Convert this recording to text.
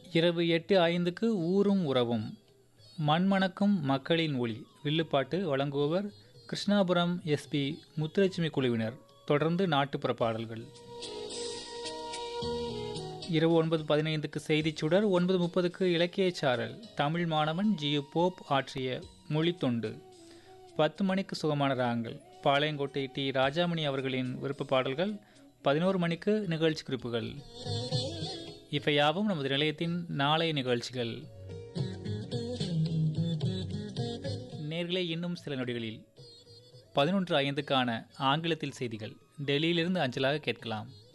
இரவு எட்டு ஐந்துக்கு ஊரும் உறவும் மண்மணக்கும் மக்களின் ஒளி வில்லுப்பாட்டு வழங்குபவர் கிருஷ்ணாபுரம் எஸ்பி முத்துலட்சுமி குழுவினர் தொடர்ந்து நாட்டுப்புற பாடல்கள் இரவு ஒன்பது பதினைந்துக்கு செய்திச் சுடர் ஒன்பது முப்பதுக்கு இலக்கியச் சாரல் தமிழ் மாணவன் ஜியு போப் ஆற்றிய மொழித்தொண்டு பத்து மணிக்கு சுகமான ராகங்கள் பாளையங்கோட்டை டி ராஜாமணி அவர்களின் விருப்ப பாடல்கள் பதினோரு மணிக்கு நிகழ்ச்சி குறிப்புகள் இவையாவும் நமது நிலையத்தின் நாளைய நிகழ்ச்சிகள் நேர்களே இன்னும் சில நொடிகளில் பதினொன்று ஐந்துக்கான ஆங்கிலத்தில் செய்திகள் டெல்லியிலிருந்து அஞ்சலாக கேட்கலாம்